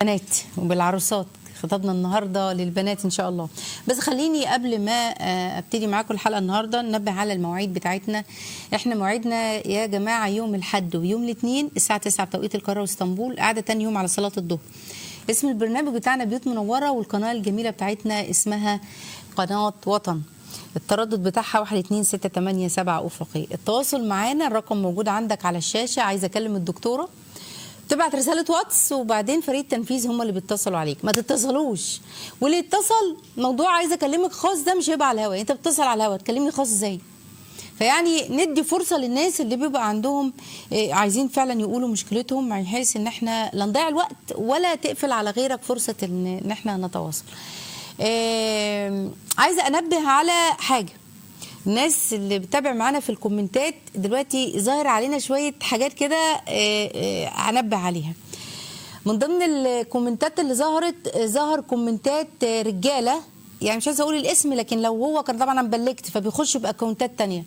بالبنات وبالعروسات خطابنا النهارده للبنات ان شاء الله بس خليني قبل ما آه، ابتدي معاكم الحلقه النهارده ننبه على المواعيد بتاعتنا احنا مواعيدنا يا جماعه يوم الاحد ويوم الاثنين الساعه 9 بتوقيت القاهره واسطنبول قاعده تاني يوم على صلاه الظهر اسم البرنامج بتاعنا بيوت منوره والقناه الجميله بتاعتنا اسمها قناه وطن التردد بتاعها 1 2 6 8 7 افقي التواصل معانا الرقم موجود عندك على الشاشه عايزه اكلم الدكتوره تبعت رسالة واتس وبعدين فريق التنفيذ هم اللي بيتصلوا عليك ما تتصلوش واللي يتصل موضوع عايزه اكلمك خاص ده مش هيبقى على الهواء انت بتتصل على الهواء تكلمني خاص ازاي فيعني ندي فرصة للناس اللي بيبقى عندهم آه، عايزين فعلا يقولوا مشكلتهم بحيث ان احنا لا نضيع الوقت ولا تقفل على غيرك فرصة ان إن احنا نتواصل آم، عايزة انبه على حاجة الناس اللي بتتابع معانا في الكومنتات دلوقتي ظاهر علينا شوية حاجات كده آه، آه، هنبه عليها من ضمن الكومنتات اللي ظهرت آه، ظهر كومنتات آه، رجالة يعني مش عايزه اقول الاسم لكن لو هو كان طبعا انا بلغت فبيخشوا باكونتات تانية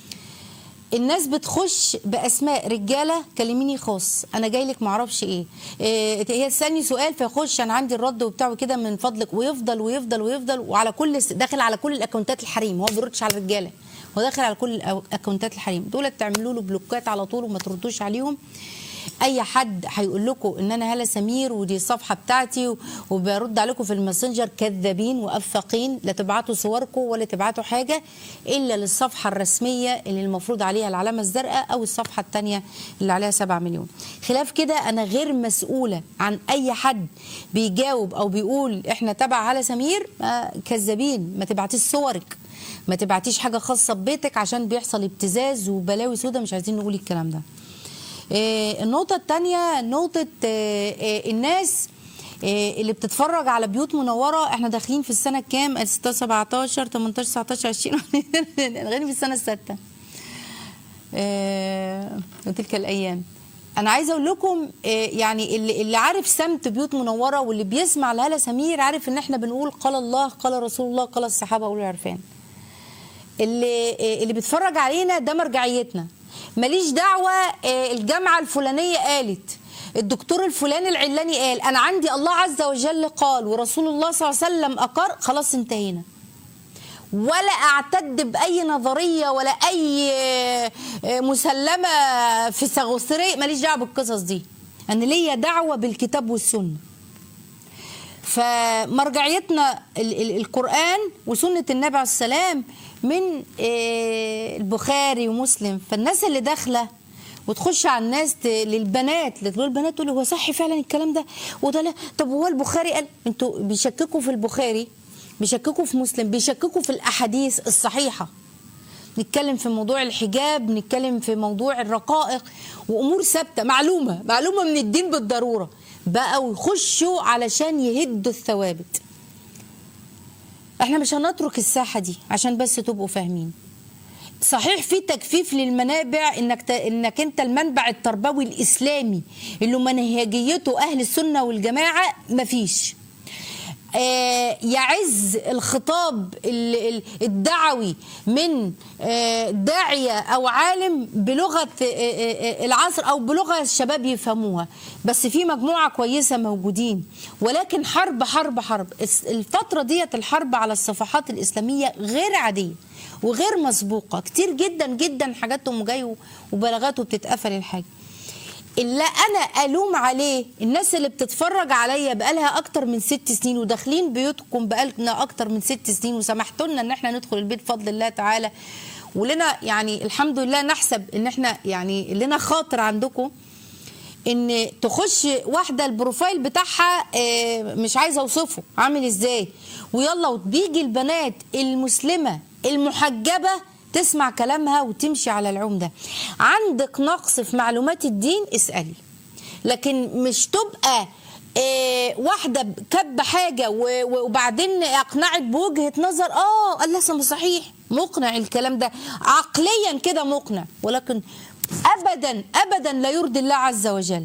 الناس بتخش باسماء رجاله كلميني خاص انا جاي لك معرفش ايه إيه، هي تسالني سؤال فيخش انا عندي الرد وبتاعه كده من فضلك ويفضل ويفضل ويفضل وعلى كل داخل على كل الاكونتات الحريم هو ما بيردش على الرجاله هو داخل على كل الاكونتات الحريم دول تعملوا له بلوكات على طول وما تردوش عليهم اي حد هيقول لكم ان انا هاله سمير ودي الصفحه بتاعتي و- وبرد عليكم في الماسنجر كذابين وافاقين لا تبعتوا صوركم ولا تبعتوا حاجه الا للصفحه الرسميه اللي المفروض عليها العلامه الزرقاء او الصفحه الثانيه اللي عليها 7 مليون خلاف كده انا غير مسؤوله عن اي حد بيجاوب او بيقول احنا تبع هاله سمير آه، كذابين ما تبعتيش صورك ما تبعتيش حاجه خاصه ببيتك عشان بيحصل ابتزاز وبلاوي سودا مش عايزين نقول الكلام ده آه، النقطة التانية نقطة آه، آه، الناس آه، اللي بتتفرج على بيوت منورة احنا داخلين في السنة الكام؟ 16 17 18 19 20 داخلين في السنة السادسة آه، وتلك الأيام أنا عايزة أقول لكم آه، يعني اللي, اللي عارف سمت بيوت منورة واللي بيسمع لهالة سمير عارف إن احنا بنقول قال الله قال رسول الله قال الصحابة أولو العرفان اللي اللي بيتفرج علينا ده مرجعيتنا ماليش دعوه آه، الجامعه الفلانيه قالت الدكتور الفلاني العلاني قال انا عندي الله عز وجل قال ورسول الله صلى الله عليه وسلم اقر خلاص انتهينا ولا اعتد باي نظريه ولا اي آه، آه، مسلمه في سغوثري ماليش دعوه بالقصص دي انا ليا دعوه بالكتاب والسنه فمرجعيتنا ال- ال- القرآن وسنة النبي عليه السلام من آه، البخاري ومسلم فالناس اللي داخلة وتخش على الناس ت- للبنات لتقول البنات تقول هو صح فعلا الكلام ده وده لا طب هو البخاري قال انتوا بيشككوا في البخاري بيشككوا في مسلم بيشككوا في الاحاديث الصحيحه نتكلم في موضوع الحجاب نتكلم في موضوع الرقائق وامور ثابته معلومه معلومه من الدين بالضروره بقوا يخشوا علشان يهدوا الثوابت احنا مش هنترك الساحه دي عشان بس تبقوا فاهمين صحيح في تجفيف للمنابع انك ت... انك انت المنبع التربوي الاسلامي اللي منهجيته اهل السنه والجماعه مفيش آه، يعز الخطاب ال- ال- الدعوي من آه، داعية أو عالم بلغة آه، آه، آه، العصر أو بلغة الشباب يفهموها بس في مجموعة كويسة موجودين ولكن حرب حرب حرب الس- الفترة ديت الحرب على الصفحات الإسلامية غير عادية وغير مسبوقة كتير جدا جدا حاجاتهم جاي وبلاغاته بتتقفل الحاجة اللي انا الوم عليه الناس اللي بتتفرج عليا بقالها اكتر من ست سنين وداخلين بيوتكم بقالنا اكتر من ست سنين وسمحتوا لنا ان احنا ندخل البيت بفضل الله تعالى ولنا يعني الحمد لله نحسب ان احنا يعني لنا خاطر عندكم ان تخش واحده البروفايل بتاعها آه، مش عايزه اوصفه عامل ازاي ويلا وبيجي البنات المسلمه المحجبه تسمع كلامها وتمشي على العوم ده عندك نقص في معلومات الدين اسالي لكن مش تبقى آه، واحده كب حاجه و- و- وبعدين اقنعت بوجهه نظر اه الله سم صحيح مقنع الكلام ده عقليا كده مقنع ولكن ابدا ابدا لا يرضي الله عز وجل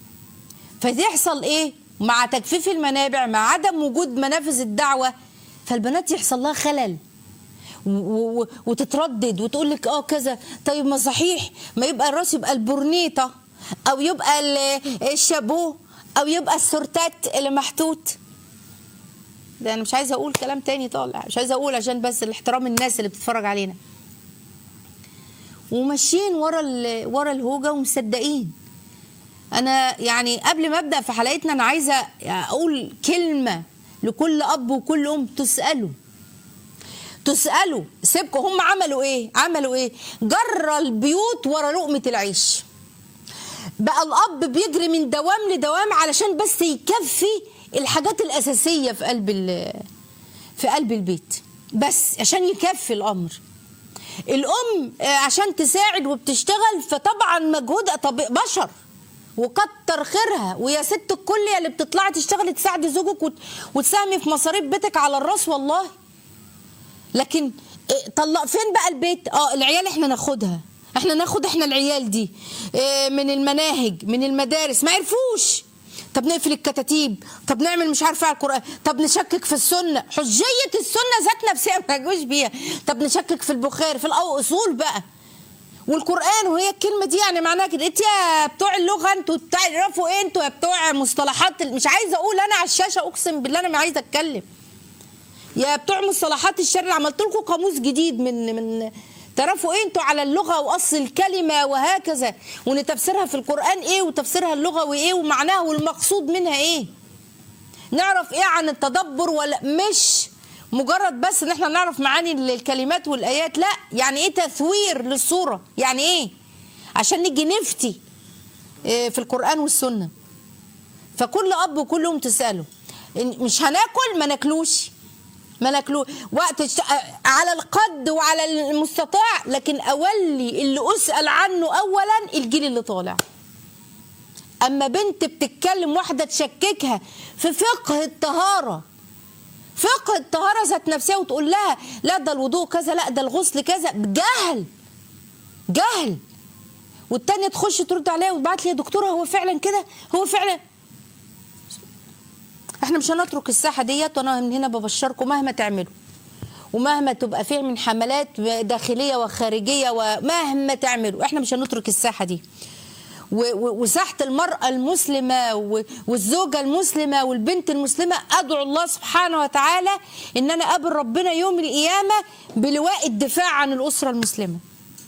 فتحصل ايه مع تجفيف المنابع مع عدم وجود منافذ الدعوه فالبنات يحصل لها خلل و- و- وتتردد وتقول لك اه كذا طيب ما صحيح ما يبقى الراس يبقى البورنيطه او يبقى ال- الشابو او يبقى السورتات اللي محطوط ده انا مش عايزه اقول كلام تاني طالع مش عايزه اقول عشان بس الاحترام الناس اللي بتتفرج علينا وماشيين ورا ال- ورا الهوجه ومصدقين انا يعني قبل ما ابدا في حلقتنا انا عايزه اقول كلمه لكل اب وكل ام تسالوا تسالوا سيبكم هم عملوا ايه عملوا ايه جرى البيوت ورا لقمه العيش بقى الاب بيجري من دوام لدوام علشان بس يكفي الحاجات الاساسيه في قلب ال- في قلب البيت بس عشان يكفي الامر الام آه، عشان تساعد وبتشتغل فطبعا مجهودها طب بشر وكتر خيرها ويا ست الكل يا اللي بتطلعي تشتغلي تساعدي زوجك وت- وتساهمي في مصاريف بيتك على الراس والله لكن إيه، طلق فين بقى البيت اه العيال احنا ناخدها احنا ناخد احنا العيال دي إيه، من المناهج من المدارس ما عرفوش طب نقفل الكتاتيب طب نعمل مش عارفه على القران طب نشكك في السنه حجيه السنه ذات نفسها ما جوش بيها طب نشكك في البخاري في الأو اصول بقى والقران وهي الكلمه دي يعني معناها كده انت يا بتوع اللغه انتوا تعرفوا ايه انتوا يا بتوع مصطلحات مش عايزه اقول انا على الشاشه اقسم بالله انا ما عايزه اتكلم يا بتوع مصطلحات الشرع عملت لكم قاموس جديد من من تعرفوا ايه انتوا على اللغه واصل الكلمه وهكذا وان تفسيرها في القران ايه وتفسيرها اللغوي ايه ومعناها والمقصود منها ايه نعرف ايه عن التدبر ولا مش مجرد بس ان احنا نعرف معاني الكلمات والايات لا يعني ايه تثوير للصوره يعني ايه عشان نيجي نفتي إيه في القران والسنه فكل اب وكل ام تساله إن مش هناكل ما ناكلوش ما ناكلوش وقت الش... على القد وعلى المستطاع لكن اولي اللي اسال عنه اولا الجيل اللي طالع اما بنت بتتكلم واحده تشككها في فقه الطهاره فقه الطهاره ذات نفسها وتقول لها لا ده الوضوء كذا لا ده الغسل كذا جهل جهل والتانية تخش ترد عليها وتبعت لي يا دكتوره هو فعلا كده هو فعلا احنا مش هنترك الساحه ديت وانا من هنا ببشركم مهما تعملوا ومهما تبقى فيه من حملات داخليه وخارجيه ومهما تعملوا احنا مش هنترك الساحه دي و- و- وساحه المراه المسلمه و- والزوجه المسلمه والبنت المسلمه ادعو الله سبحانه وتعالى ان انا اقابل ربنا يوم القيامه بلواء الدفاع عن الاسره المسلمه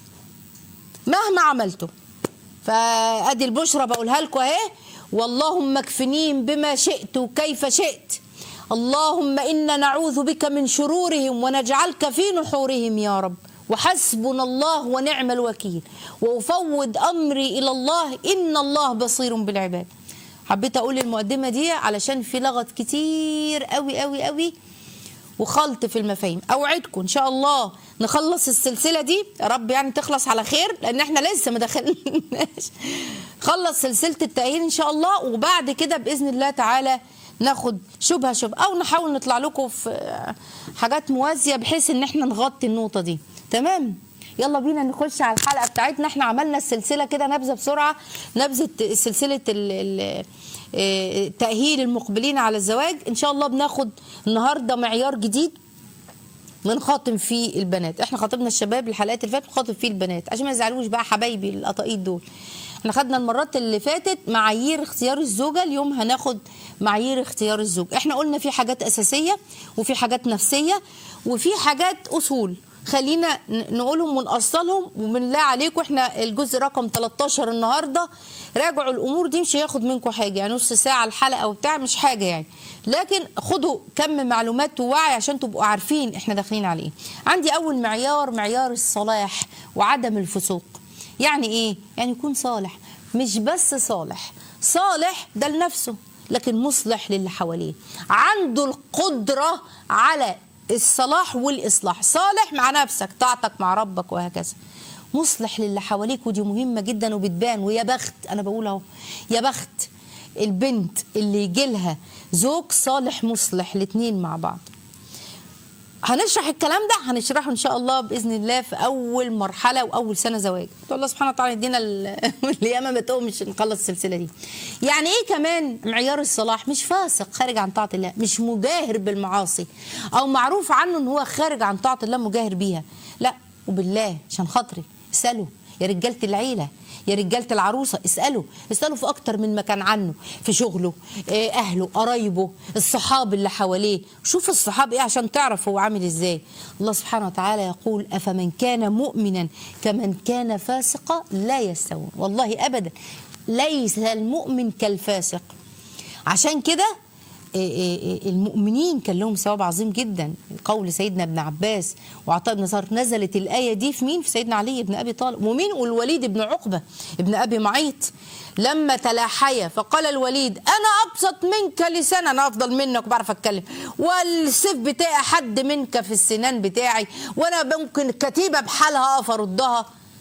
مهما عملتم فادي البشرى بقولها لكم اهي واللهم اكفنيهم بما شئت وكيف شئت اللهم انا نعوذ بك من شرورهم ونجعلك في نحورهم يا رب وحسبنا الله ونعم الوكيل وافوض امري الى الله ان الله بصير بالعباد حبيت اقول المقدمه دي علشان في لغط كتير قوي قوي قوي وخلط في المفاهيم اوعدكم ان شاء الله نخلص السلسله دي يا رب يعني تخلص على خير لان احنا لسه ما دخلناش خلص سلسله التاهيل ان شاء الله وبعد كده باذن الله تعالى ناخد شبهه شبهه او نحاول نطلع لكم في حاجات موازيه بحيث ان احنا نغطي النقطه دي تمام يلا بينا نخش على الحلقه بتاعتنا احنا عملنا السلسله كده نبذه بسرعه نبذه سلسله ال ال آه، تاهيل المقبلين على الزواج ان شاء الله بناخد النهارده معيار جديد بنخاطب فيه البنات احنا خاطبنا الشباب الحلقات اللي فاتت بنخاطب فيه البنات عشان ما يزعلوش بقى حبايبي القطاقيط دول احنا خدنا المرات اللي فاتت معايير اختيار الزوجه اليوم هناخد معايير اختيار الزوج احنا قلنا في حاجات اساسيه وفي حاجات نفسيه وفي حاجات اصول خلينا ن- نقولهم ونأصلهم وبالله عليكم احنا الجزء رقم 13 النهارده راجعوا الامور دي مش هياخد منكم حاجه يعني نص ساعه الحلقه وبتاع مش حاجه يعني لكن خدوا كم معلومات ووعي عشان تبقوا عارفين احنا داخلين على ايه عندي اول معيار معيار الصلاح وعدم الفسوق يعني ايه يعني يكون صالح مش بس صالح صالح ده لنفسه لكن مصلح للي حواليه عنده القدره على الصلاح والاصلاح صالح مع نفسك طاعتك مع ربك وهكذا مصلح للي حواليك ودي مهمه جدا وبتبان ويا بخت انا بقول اهو يا بخت البنت اللي يجي لها زوج صالح مصلح الاثنين مع بعض هنشرح الكلام ده هنشرحه ان شاء الله باذن الله في اول مرحله واول سنه زواج الله سبحانه وتعالى يدينا ال- القيامه ما تقومش نخلص السلسله دي يعني ايه كمان معيار الصلاح مش فاسق خارج عن طاعه الله مش مجاهر بالمعاصي او معروف عنه ان هو خارج عن طاعه الله مجاهر بيها لا وبالله عشان خاطري اساله يا رجاله العيله يا رجاله العروسه اسالوا اسالوا في اكتر من مكان عنه في شغله آه، اهله قرايبه الصحاب اللي حواليه شوف الصحاب ايه عشان تعرف هو عامل ازاي الله سبحانه وتعالى يقول افمن كان مؤمنا كمن كان فاسقا لا يستوون والله ابدا ليس المؤمن كالفاسق عشان كده إيه إيه إيه المؤمنين كان لهم ثواب عظيم جدا قول سيدنا ابن عباس وعطاء بن نصر نزلت الآية دي في مين في سيدنا علي بن أبي طالب ومين والوليد بن عقبة ابن أبي معيط لما تلاحيا فقال الوليد أنا أبسط منك لسانا أنا أفضل منك وبعرف أتكلم والسيف بتاعي حد منك في السنان بتاعي وأنا ممكن كتيبة بحالها أقف أردها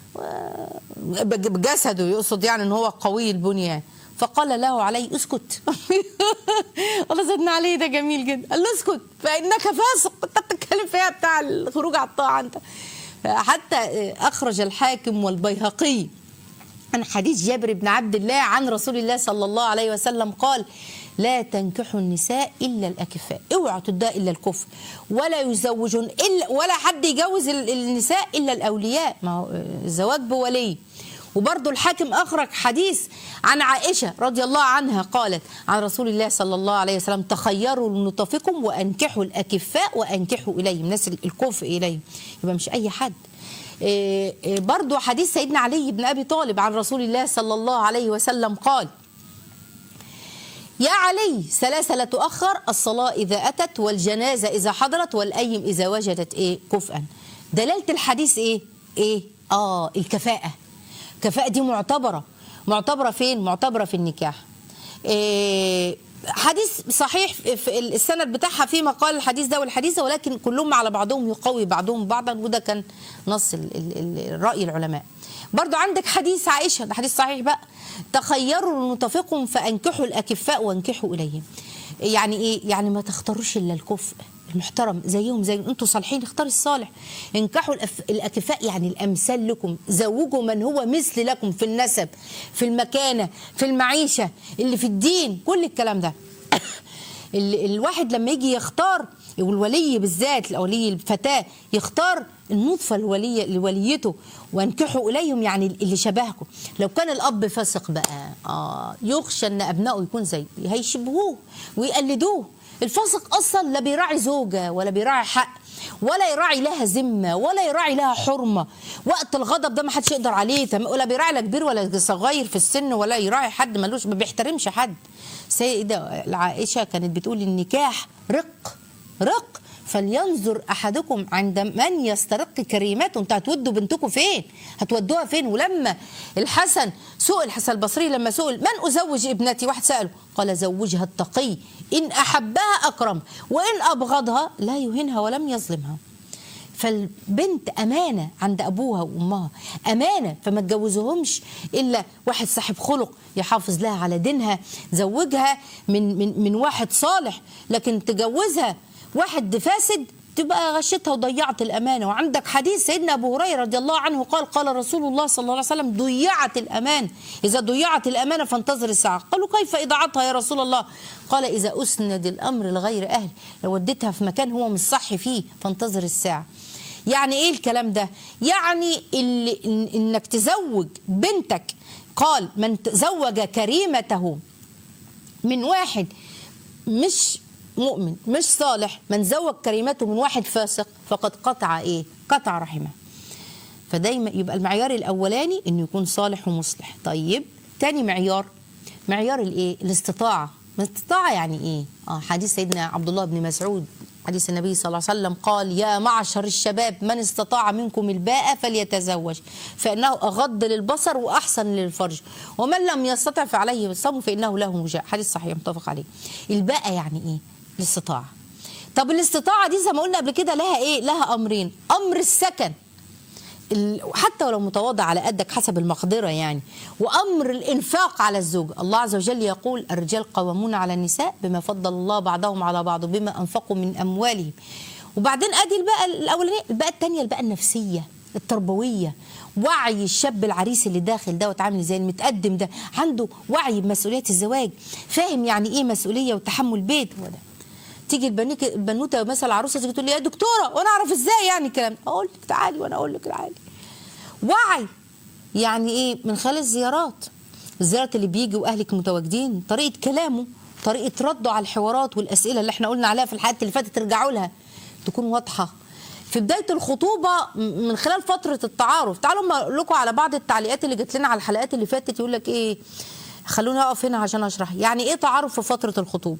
بجسده يقصد يعني ان هو قوي البنيان فقال له علي اسكت الله سيدنا علي ده جميل جدا قال له اسكت فانك فاسق انت بتتكلم فيها بتاع الخروج على الطاعه انت حتى اخرج الحاكم والبيهقي عن حديث جابر بن عبد الله عن رسول الله صلى الله عليه وسلم قال لا تنكحوا النساء الا الاكفاء اوعوا تدعوا الا الكفر ولا يزوجون الا ولا حد يجوز ال- النساء الا الاولياء ما هو الزواج بولي وبرضه الحاكم اخرج حديث عن عائشه رضي الله عنها قالت عن رسول الله صلى الله عليه وسلم تخيروا لنطفكم وانكحوا الاكفاء وانكحوا اليهم ناس الكفء اليهم يبقى مش اي حد إيه إيه برضو حديث سيدنا علي بن ابي طالب عن رسول الله صلى الله عليه وسلم قال يا علي ثلاثة لا تؤخر الصلاة إذا أتت والجنازة إذا حضرت والأيم إذا وجدت إيه كفءا دلالة الحديث إيه إيه آه الكفاءة الكفاءة دي معتبرة معتبرة فين معتبرة في النكاح إيه حديث صحيح في السند بتاعها في مقال الحديث ده والحديث ده ولكن كلهم على بعضهم يقوي بعضهم بعضا وده كان نص ال- ال- ال- رأي العلماء برضو عندك حديث عائشة ده حديث صحيح بقى تخيروا المتفقهم فأنكحوا الأكفاء وانكحوا إليهم يعني إيه يعني ما تختاروش إلا الكفء المحترم زيهم زي انتوا صالحين اختار الصالح انكحوا الأف... الاكفاء يعني الامثال لكم زوجوا من هو مثل لكم في النسب في المكانه في المعيشه اللي في الدين كل الكلام ده ال- الواحد لما يجي يختار والولي بالذات ولي الفتاه يختار النطفه الوليه لوليته وانكحوا اليهم يعني اللي شبهكم لو كان الاب فاسق بقى اه يخشى ان ابنائه يكون زي هيشبهوه ويقلدوه الفاسق اصلا لا بيراعي زوجه ولا بيراعي حق ولا يراعي لها ذمه ولا يراعي لها حرمه وقت الغضب ده ما حدش يقدر عليه تم- ولا بيراعي لا كبير ولا صغير في السن ولا يراعي حد ملوش ما بيحترمش حد سيدة عائشة كانت بتقول النكاح رق رق فلينظر احدكم عند من يسترق كريمته انت هتودوا بنتكم فين هتودوها فين ولما الحسن سئل الحسن البصري لما سئل من ازوج ابنتي واحد ساله قال زوجها التقي ان احبها اكرم وان ابغضها لا يهينها ولم يظلمها فالبنت امانه عند ابوها وامها امانه فما تجوزهمش الا واحد صاحب خلق يحافظ لها على دينها زوجها من من من واحد صالح لكن تجوزها واحد فاسد تبقى غشتها وضيعت الامانه وعندك حديث سيدنا ابو هريره رضي الله عنه قال قال رسول الله صلى الله عليه وسلم ضيعت الامانه اذا ضيعت الامانه فانتظر الساعه قالوا كيف اضاعتها يا رسول الله قال اذا اسند الامر لغير اهل لو وديتها في مكان هو مش صح فيه فانتظر الساعه يعني ايه الكلام ده يعني اللي إن- انك تزوج بنتك قال من تزوج كريمته من واحد مش مؤمن مش صالح من زوج كريمته من واحد فاسق فقد قطع ايه قطع رحمه فدايما يبقى المعيار الاولاني انه يكون صالح ومصلح طيب تاني معيار معيار الايه الاستطاعه الاستطاعه يعني ايه اه حديث سيدنا عبد الله بن مسعود حديث النبي صلى الله عليه وسلم قال يا معشر الشباب من استطاع منكم الباء فليتزوج فانه اغض للبصر واحسن للفرج ومن لم يستطع فعليه بالصوم فانه له وجاء حديث صحيح متفق عليه الباء يعني ايه الاستطاعه طب الاستطاعه دي زي ما قلنا قبل كده لها ايه لها امرين امر السكن ال- حتى ولو متواضع على قدك حسب المقدرة يعني وأمر الإنفاق على الزوج الله عز وجل يقول الرجال قوامون على النساء بما فضل الله بعضهم على بعض وبما أنفقوا من أموالهم وبعدين أدي البقى الأولانية البقى التانية البقى النفسية التربوية وعي الشاب العريس اللي داخل ده وتعامل ازاي المتقدم ده عنده وعي بمسؤوليات الزواج فاهم يعني ايه مسؤوليه وتحمل بيت هو ده تيجي البنيك البنوته مثلا العروسه تيجي تقول لي يا دكتوره وانا اعرف ازاي يعني الكلام ده؟ اقول لك تعالي وانا اقول لك تعالي وعي يعني ايه من خلال الزيارات الزيارات اللي بيجي واهلك متواجدين طريقه كلامه طريقه رده على الحوارات والاسئله اللي احنا قلنا عليها في الحلقات اللي فاتت ترجعوا لها تكون واضحه في بدايه الخطوبه م- من خلال فتره التعارف تعالوا ما اقول لكم على بعض التعليقات اللي جت لنا على الحلقات اللي فاتت يقول لك ايه خلوني اقف هنا عشان اشرح يعني ايه تعارف في فتره الخطوبه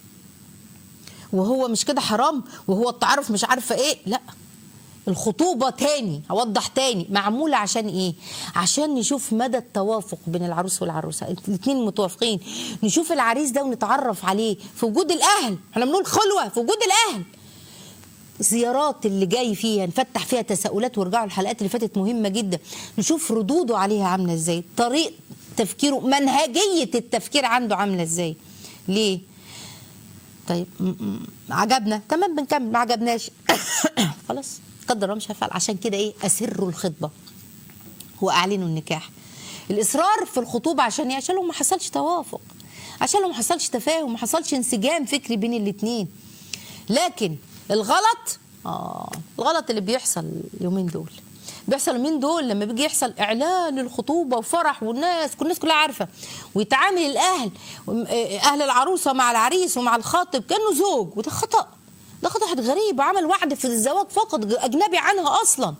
وهو مش كده حرام وهو التعارف مش عارفه ايه لا الخطوبة تاني أوضح تاني معمولة عشان إيه؟ عشان نشوف مدى التوافق بين العروس والعروسة الاتنين متوافقين نشوف العريس ده ونتعرف عليه في وجود الأهل احنا بنقول خلوة في وجود الأهل زيارات اللي جاي فيها نفتح فيها تساؤلات وارجعوا الحلقات اللي فاتت مهمة جدا نشوف ردوده عليها عاملة ازاي طريق تفكيره منهجية التفكير عنده عاملة ازاي ليه؟ طيب م- م- عجبنا تمام بنكمل ما عجبناش خلاص قدر الله مش هفعل عشان كده ايه اسروا الخطبه واعلنوا النكاح الاصرار في الخطوبه عشان ايه عشان لو ما حصلش توافق عشان لو ما حصلش تفاهم ما حصلش انسجام فكري بين الاثنين لكن الغلط اه الغلط اللي بيحصل اليومين دول بيحصل اليومين دول لما بيجي يحصل اعلان الخطوبه وفرح والناس كل الناس كلها عارفه ويتعامل الاهل اهل العروسه مع العريس ومع الخاطب كانه زوج وده خطا ده خطا واحد غريب عمل وعد في الزواج فقط اجنبي عنها اصلا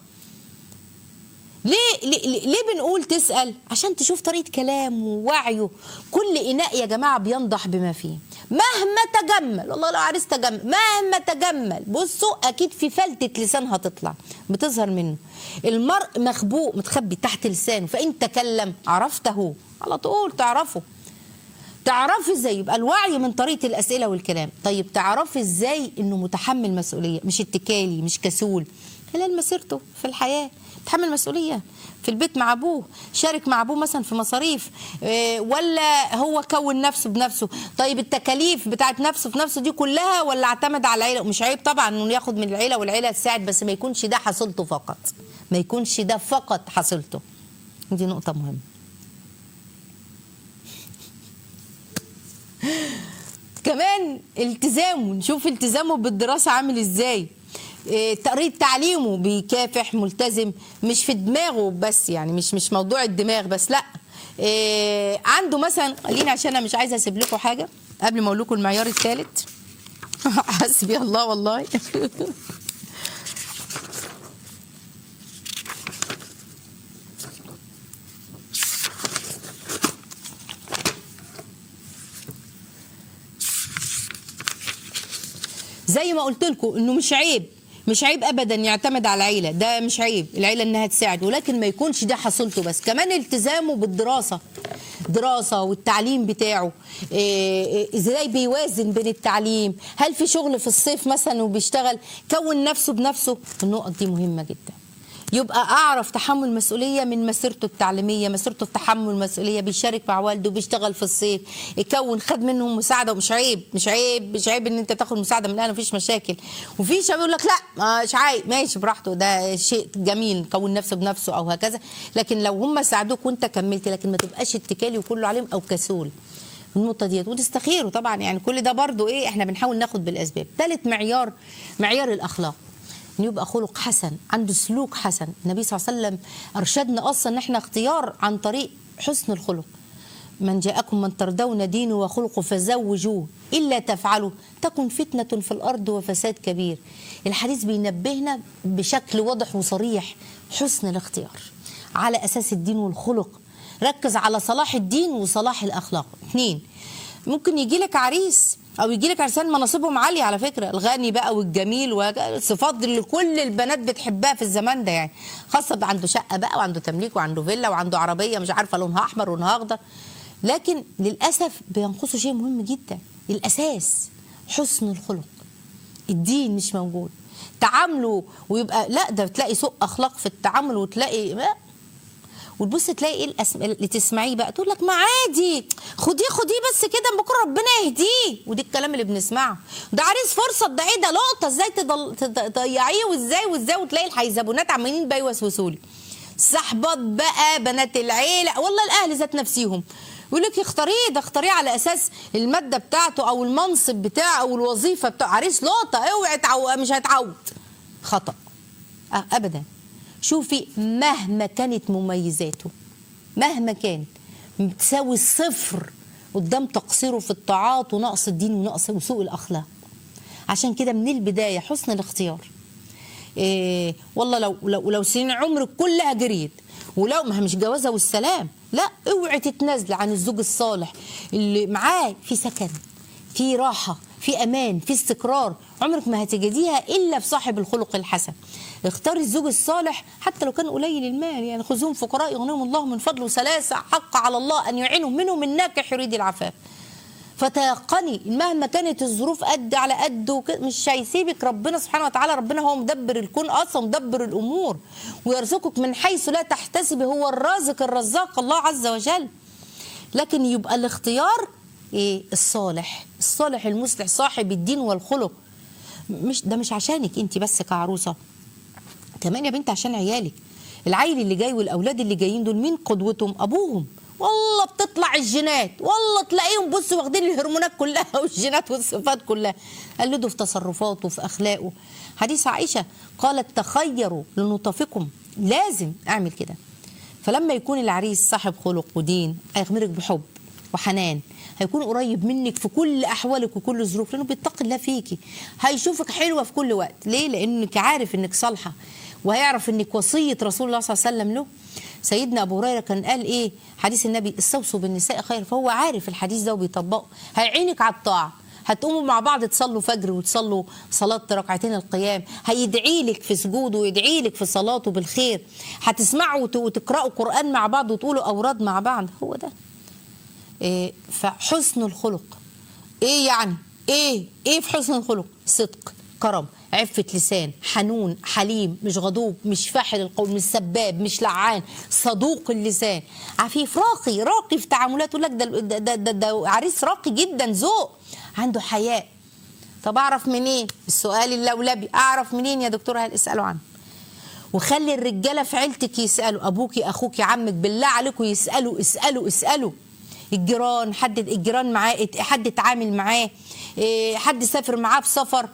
ليه ليه, ليه بنقول تسال عشان تشوف طريقه كلامه ووعيه كل اناء يا جماعه بينضح بما فيه مهما تجمل والله لو عريس تجمل مهما تجمل بصوا اكيد في فلتة لسان هتطلع بتظهر منه المرء مخبوء متخبي تحت لسانه فان تكلم عرفته على طول تعرفه تعرفي ازاي يبقى الوعي من طريقه الاسئله والكلام طيب تعرفي ازاي انه متحمل مسؤوليه مش اتكالي مش كسول خلال مسيرته في الحياه تحمل مسؤوليه في البيت مع ابوه شارك مع ابوه مثلا في مصاريف إيه ولا هو كون نفسه بنفسه طيب التكاليف بتاعت نفسه في نفسه دي كلها ولا اعتمد على العيله مش عيب طبعا انه ياخد من العيله والعيله تساعد بس ما يكونش ده حصيلته فقط ما يكونش ده فقط حصيلته دي نقطه مهمه كمان التزامه نشوف التزامه بالدراسه عامل ازاي إيه، طريقه تعليمه بيكافح ملتزم مش في دماغه بس يعني مش مش موضوع الدماغ بس لا إيه، عنده مثلا خليني عشان انا مش عايزه اسيب لكم حاجه قبل ما اقول لكم المعيار الثالث حسبي الله والله زي ما قلت لكم انه مش عيب مش عيب ابدا يعتمد على العيله ده مش عيب العيله انها تساعد ولكن ما يكونش ده حصيلته بس كمان التزامه بالدراسه دراسه والتعليم بتاعه إيه إيه ازاي بيوازن بين التعليم هل في شغل في الصيف مثلا وبيشتغل كون نفسه بنفسه النقط دي مهمه جدا يبقى اعرف تحمل مسؤوليه من مسيرته التعليميه مسيرته في تحمل مسؤوليه بيشارك مع والده بيشتغل في الصيف يكون خد منهم مساعده ومش عيب مش عيب مش عيب ان انت تاخد مساعده من اهله مفيش مشاكل وفي شباب يقول لك لا مش عيب ماشي براحته ده شيء جميل كون نفسه بنفسه او هكذا لكن لو هم ساعدوك وانت كملت لكن ما تبقاش اتكالي وكله عليهم او كسول النقطة ديت وتستخيروا طبعا يعني كل ده برضو ايه احنا بنحاول ناخد بالاسباب ثالث معيار معيار الاخلاق ان يبقى خلق حسن عنده سلوك حسن النبي صلى الله عليه وسلم ارشدنا اصلا ان احنا اختيار عن طريق حسن الخلق من جاءكم من ترضون دينه وخلقه فزوجوه الا تفعلوا تكن فتنه في الارض وفساد كبير الحديث بينبهنا بشكل واضح وصريح حسن الاختيار على اساس الدين والخلق ركز على صلاح الدين وصلاح الاخلاق اثنين ممكن يجي لك عريس او يجي لك عرسان مناصبهم عاليه على فكره الغني بقى والجميل وصفات اللي كل البنات بتحبها في الزمان ده يعني خاصه بقى عنده شقه بقى وعنده تمليك وعنده فيلا وعنده عربيه مش عارفه لونها احمر ولونها اخضر لكن للاسف بينقصه شيء مهم جدا الاساس حسن الخلق الدين مش موجود تعامله ويبقى لا ده تلاقي سوء اخلاق في التعامل وتلاقي ما وتبص تلاقي ايه الأسم... اللي تسمعيه بقى تقول لك ما عادي خديه خديه بس كده بكره ربنا يهديه ودي الكلام اللي بنسمعه ده عريس فرصه ده ايه ده لقطه ازاي تضل... تضيعيه وازاي وازاي وتلاقي الحيزبونات عمالين بقى يوسوسوا لي صحبات بقى بنات العيله والله الاهل ذات نفسيهم يقول لك اختاريه ده اختاريه على اساس الماده بتاعته او المنصب بتاعه او الوظيفه بتاعه عريس لقطه اوعي تعو... مش هتعود خطا أه ابدا شوفي مهما كانت مميزاته مهما كان بتساوي الصفر قدام تقصيره في الطاعات ونقص الدين ونقص وسوء الاخلاق عشان كده من البدايه حسن الاختيار إيه والله لو لو لو سنين عمرك كلها جريت ولو ما هي مش جوازه والسلام لا اوعي تتنازلي عن الزوج الصالح اللي معاه في سكن في راحه في امان في استقرار عمرك ما هتجديها الا في صاحب الخلق الحسن اختاري الزوج الصالح حتى لو كان قليل المال يعني خذوهم فقراء يغنيهم الله من فضله ثلاثه حق على الله ان يعينهم منهم الناكح يريد العفاف فتيقني مهما كانت الظروف قد على قد وك- مش هيسيبك ربنا سبحانه وتعالى ربنا هو مدبر الكون اصلا مدبر الامور ويرزقك من حيث لا تحتسب هو الرازق الرزاق الله عز وجل لكن يبقى الاختيار ايه الصالح الصالح المصلح صاحب الدين والخلق مش ده مش عشانك انت بس كعروسه كمان يا بنت عشان عيالك العيل اللي جاي والاولاد اللي جايين دول مين قدوتهم ابوهم والله بتطلع الجينات والله تلاقيهم بص واخدين الهرمونات كلها والجينات والصفات كلها قلدوا في تصرفاته في اخلاقه حديث عائشه قالت تخيروا لنطفكم لازم اعمل كده فلما يكون العريس صاحب خلق ودين هيغمرك بحب وحنان هيكون قريب منك في كل احوالك وكل ظروف لانه بيتقي الله فيكي هيشوفك حلوه في كل وقت ليه لانك عارف انك صالحه وهيعرف انك وصيه رسول الله صلى الله عليه وسلم له سيدنا ابو هريره كان قال ايه حديث النبي استوصوا بالنساء خير فهو عارف الحديث ده وبيطبقه هيعينك على الطاعه هتقوموا مع بعض تصلوا فجر وتصلوا صلاة ركعتين القيام هيدعي لك في سجوده ويدعي لك في صلاته بالخير هتسمعوا وت- وتقرأوا قرآن مع بعض وتقولوا أوراد مع بعض هو ده إيه فحسن الخلق ايه يعني ايه ايه في حسن الخلق صدق كرم عفة لسان حنون حليم مش غضوب مش فاحل القول مش سباب مش لعان صدوق اللسان عفيف راقي راقي في تعاملاته لك ده, ده, ده, ده, ده عريس راقي جدا ذوق عنده حياء طب اعرف منين السؤال اللولبي اعرف منين يا دكتور هل اسالوا عنه وخلي الرجاله في عيلتك يسالوا ابوكي اخوكي عمك بالله عليكم يسالوا اسالوا اسالوا الجيران حد الجيران معاه حد اتعامل معاه إيه، حد سافر معاه في سفر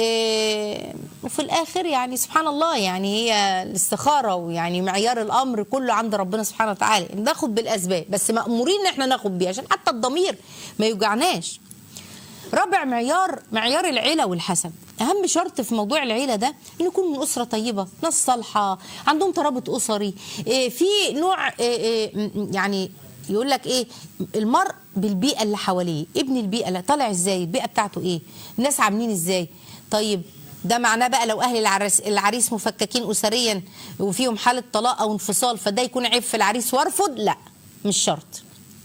إيه، وفي الاخر يعني سبحان الله يعني هي الاستخاره ويعني معيار الامر كله عند ربنا سبحانه وتعالى ناخد بالاسباب بس مامورين ان احنا ناخد بيه عشان حتى الضمير ما يوجعناش رابع معيار معيار العيله والحسب اهم شرط في موضوع العيله ده ان يكون من اسره طيبه ناس صالحه عندهم ترابط اسري إيه، في نوع إيه، إيه، م- يعني يقول لك ايه المرء بالبيئه اللي حواليه ابن البيئه اللي طالع ازاي البيئه بتاعته ايه الناس عاملين ازاي طيب ده معناه بقى لو اهل العريس العريس مفككين اسريا وفيهم حاله طلاق او انفصال فده يكون عيب في العريس وارفض لا مش شرط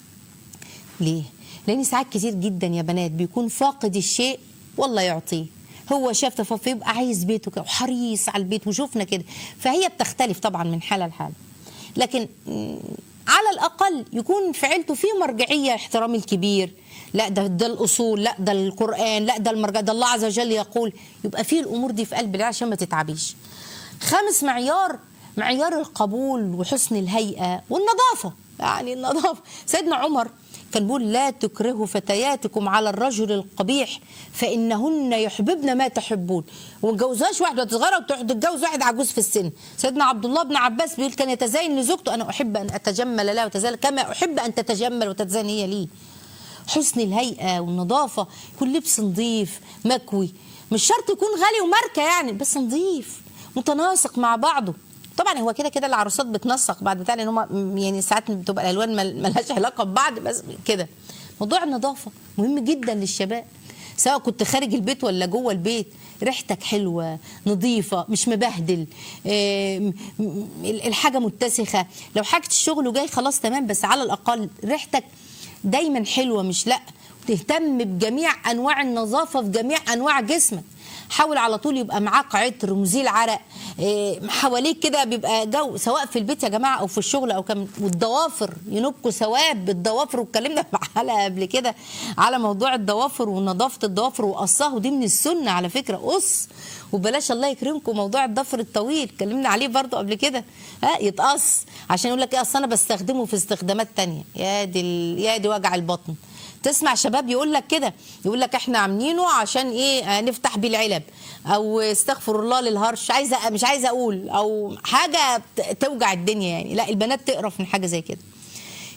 ليه؟ لأن ساعات كتير جدا يا بنات بيكون فاقد الشيء والله يعطيه هو شاف تفاصيل يبقى عايز بيته كده وحريص على البيت وشوفنا كده فهي بتختلف طبعا من حالة لحالة لكن مم، على الأقل يكون في عيلته في مرجعية احترام الكبير لا ده ده الأصول لا ده القرآن لا ده المرجع ده الله عز وجل يقول يبقى في الأمور دي في قلب العيلة عشان ما تتعبيش خامس معيار معيار القبول وحسن الهيئة والنظافة يعني النظافة سيدنا عمر كان بيقول لا تكرهوا فتياتكم على الرجل القبيح فإنهن يحببن ما تحبون وما تجوزهاش واحدة صغيرة وتروح تتجوز واحد عجوز في السن سيدنا عبد الله بن عباس بيقول كان يتزين لزوجته أنا أحب أن أتجمل لها وتزين كما أحب أن تتجمل وتتزين هي لي حسن الهيئة والنظافة يكون لبس نظيف مكوي مش شرط يكون غالي وماركة يعني بس نظيف متناسق مع بعضه طبعا هو كده كده العروسات بتنسق بعد بتاع لان هم يعني ساعات بتبقى الالوان مل- ملهاش علاقه ببعض بس كده موضوع النظافه مهم جدا للشباب سواء كنت خارج البيت ولا جوه البيت ريحتك حلوه نظيفه مش مبهدل آم، م- الحاجه متسخه لو حاجه الشغل وجاي خلاص تمام بس على الاقل ريحتك دايما حلوه مش لا تهتم بجميع انواع النظافه في جميع انواع جسمك حاول على طول يبقى معاك عطر مزيل عرق إيه، حواليك كده بيبقى جو سواء في البيت يا جماعه او في الشغل او كم والضوافر ينبكوا ثواب بالضوافر واتكلمنا في حلقه قبل كده على موضوع الضوافر ونظافه الضوافر وقصها ودي من السنه على فكره قص وبلاش الله يكرمكم موضوع الضفر الطويل اتكلمنا عليه برضو قبل كده ها يتقص عشان يقول لك ايه اصل انا بستخدمه في استخدامات تانية يا دي ال- يا دي وجع البطن تسمع شباب يقول لك كده يقول لك احنا عاملينه عشان ايه آه، نفتح بيه العلب او استغفر الله للهرش عايزه مش عايزه اقول او حاجه ت- توجع الدنيا يعني لا البنات تقرف من حاجه زي كده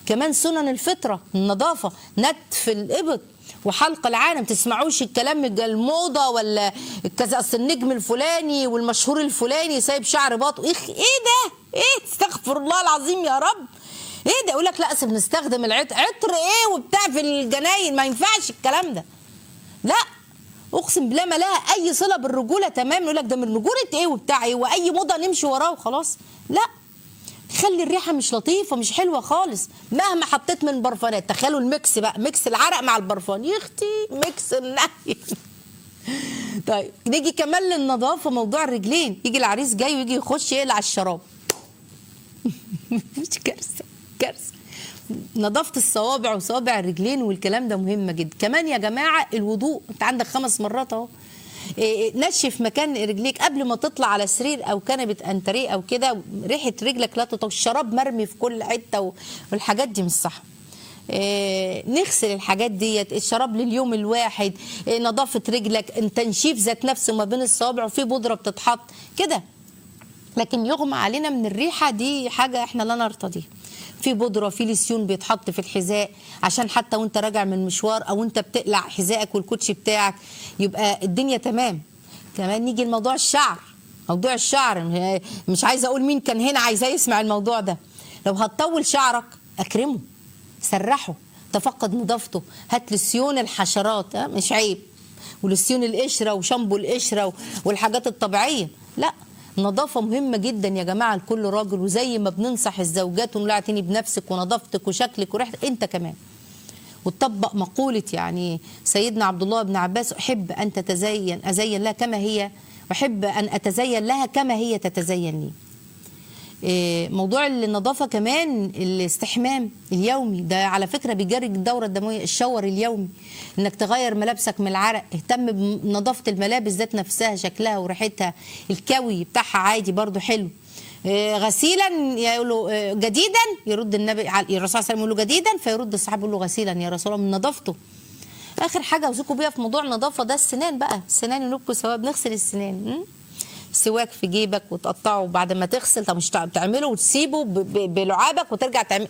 كمان سنن الفطره النظافه نتف الابط وحلق العانه ما تسمعوش الكلام الموضه ولا كذا اصل النجم الفلاني والمشهور الفلاني سايب شعر باطو اخ ايه ده ايه استغفر الله العظيم يا رب ايه ده يقول لك لا اصل بنستخدم العطر عطر ايه وبتاع في الجناين ما ينفعش الكلام ده لا اقسم بالله ما لها اي صله بالرجوله تمام يقول لك ده من رجوله ايه وبتاع ايه واي موضه نمشي وراه وخلاص لا خلي الريحه مش لطيفه مش حلوه خالص مهما حطيت من برفانات تخيلوا الميكس بقى ميكس العرق مع البرفان يا اختي ميكس النهي طيب نيجي كمان للنظافه موضوع الرجلين يجي العريس جاي ويجي يخش يقلع الشراب مش كارثه كارثه نظافه الصوابع وصوابع الرجلين والكلام ده مهمه جدا كمان يا جماعه الوضوء انت عندك خمس مرات اهو إيه، نشف مكان رجليك قبل ما تطلع على سرير او كنبه انتريه او كده ريحه رجلك لا تطول الشراب مرمي في كل حته و- والحاجات دي مش صح إيه، نغسل الحاجات ديت الشراب لليوم الواحد إيه، نظافه رجلك تنشيف ذات نفسه ما بين الصوابع وفي بودره بتتحط كده لكن يغمى علينا من الريحه دي حاجه احنا لا نرتضيها في بودره في لسيون بيتحط في الحذاء عشان حتى وانت راجع من مشوار او انت بتقلع حذائك والكوتشي بتاعك يبقى الدنيا تمام كمان نيجي لموضوع الشعر موضوع الشعر مش عايزه اقول مين كان هنا عايزاه يسمع الموضوع ده لو هتطول شعرك اكرمه سرحه تفقد نظافته هات لسيون الحشرات ها؟ مش عيب ولسيون القشره وشامبو القشره والحاجات الطبيعيه لا النظافة مهمة جدا يا جماعة لكل راجل وزي ما بننصح الزوجات ونقول اعتني بنفسك ونظافتك وشكلك وريحتك انت كمان وتطبق مقولة يعني سيدنا عبد الله بن عباس أحب أن تتزين أزين لها كما هي أحب أن أتزين لها كما هي تتزين لي إيه، موضوع النظافة كمان الاستحمام اليومي ده على فكرة بيجري الدورة الدموية الشاور اليومي انك تغير ملابسك من العرق اهتم بنظافة الملابس ذات نفسها شكلها وريحتها الكوي بتاعها عادي برضو حلو إيه، غسيلا يقولوا إيه، جديدا يرد النبي على- الرسول صلى الله عليه وسلم يقول له جديدا فيرد الصحابه يقول له غسيلا يا رسول الله من نظافته اخر حاجه اوصيكم بيها في موضوع النظافه ده السنان بقى السنان ينكوا سواء بنغسل السنان م? سواك في جيبك وتقطعه بعد ما تغسل طب مش تع- تعمله وتسيبه ب- ب- بلعابك وترجع تعمل